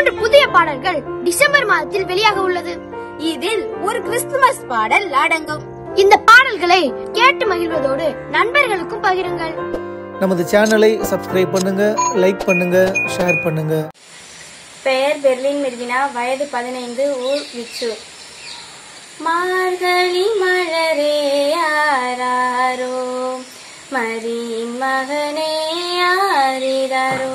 மூன்று புதிய பாடல்கள் டிசம்பர் மாதத்தில் வெளியாக உள்ளது இதில் ஒரு கிறிஸ்துமஸ் பாடல் அடங்கும் இந்த பாடல்களை கேட்டு மகிழ்வதோடு நண்பர்களுக்கும் பகிருங்கள் நமது சேனலை சப்ஸ்கிரைப் பண்ணுங்க லைக் பண்ணுங்க ஷேர் பண்ணுங்க பெயர் பெர்லின் மிர்வினா வயது பதினைந்து ஊர் விச்சு மார்கழி மலரே ஆராரோ மரியின் மகனே ஆரிராரோ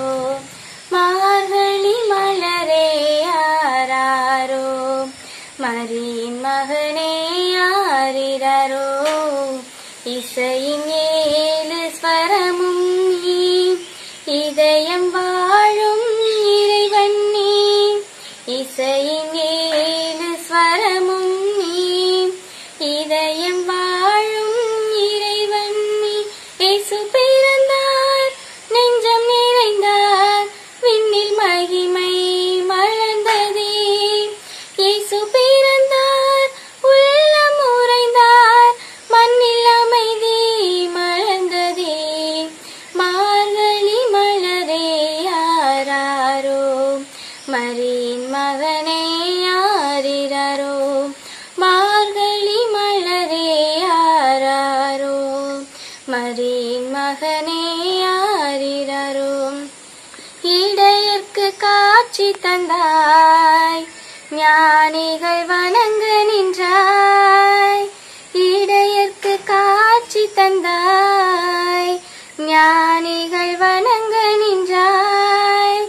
மார்கழி மலரே ஆராரோ மரியின் மகனே ஆரிராரோ இசையின் ஏழு ஸ்வரமும் நீ இதயம் வாழும் இறைவன் நீ இசையின் ஏழு ஸ்வரமும் நீ இதயம் வாழும் இறைவன் நீ இயேசு பிறந்தார் நெஞ்சம் நிறைந்தார் விண்ணில் மகிமை மலர்ந்ததே இயேசு பிறந்தார் உள்ளம் உறைந்தார் மண்ணில் அமைதி மலர்ந்ததே மார்கழி மலரே யாராரோ மரியின் மகனே யாரிராரோ மார்கழி மலரே யாராரோ மரியின் மகனே யாரிராரோ இடையர்க்கு காட்சி தந்தாய் ஞானிகள் வணங்க நின்றாய் இடையர்க்கு காட்சி தந்தாய் ஞானிகள் வணங்க நின்றாய்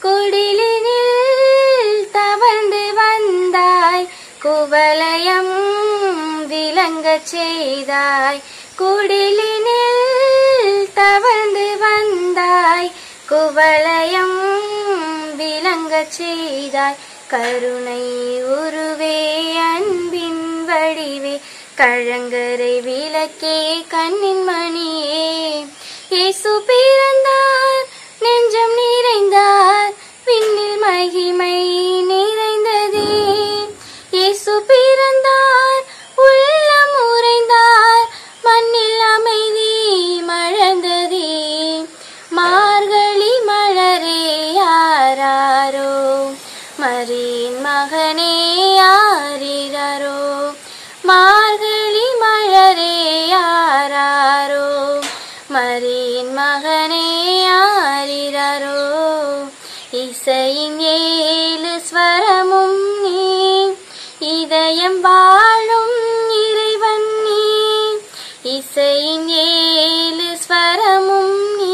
குடிலினில் தவழ்ந்து வந்தாய் குவலயம் விளங்கச் செய்தாய் குடிலினில் தவழ்ந்து வந்தாய் குவலயம் விளங்கச் செய்தாய் கருணை உருவே அன்பின் வடிவே கழங்கரை விளக்கே கண்ணின் மணியே இயேசு பிறந்தார் நெஞ்சம் நிறைந்தார் விண்ணில் மகிமை நிறைந்ததே இயேசு பிறந்தார் உள்ளம் உறைந்தார் மண்ணில் அமைதி மழந்ததே மார்கழி மலரே யாராரோ மரியின் மகனே யாரிராரோ மார்கழி மலரே யாராரோ மரியின் மகனே யாரிராரோ இசையின் ஏழு ஸ்வரமும் நீ இதயம் வாழும் இறைவன் நீ இசையின் ஏழு ஸ்வரமும் நீ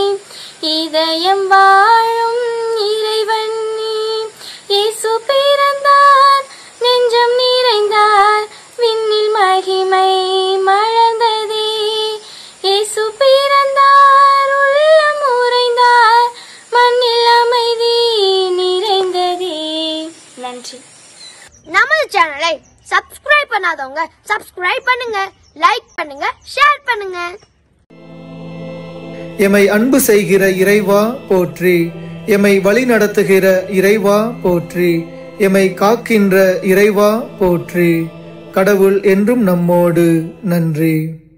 இதயம் வாழும் இறைவன் நீ இயேசு பிறந்தார் நெஞ்சம் நிறைந்தார் விண்ணில் மகிமை மலர்ந்ததே இயேசு பிறந்தார் உள்ளம் உறைந்தார் மண்ணில் அமைதி நிறைந்ததே நன்றி நமது சேனலை சப்ஸ்கிரைப் பண்ணாதவங்க சப்ஸ்கிரைப் பண்ணுங்க லைக் பண்ணுங்க ஷேர் பண்ணுங்க எமை அன்பு செய்கிற இறைவா போற்றி எமை வழி நடத்துகிற இறைவா போற்றி எமை காக்கின்ற இறைவா போற்றி கடவுள் என்றும் நம்மோடு நன்றி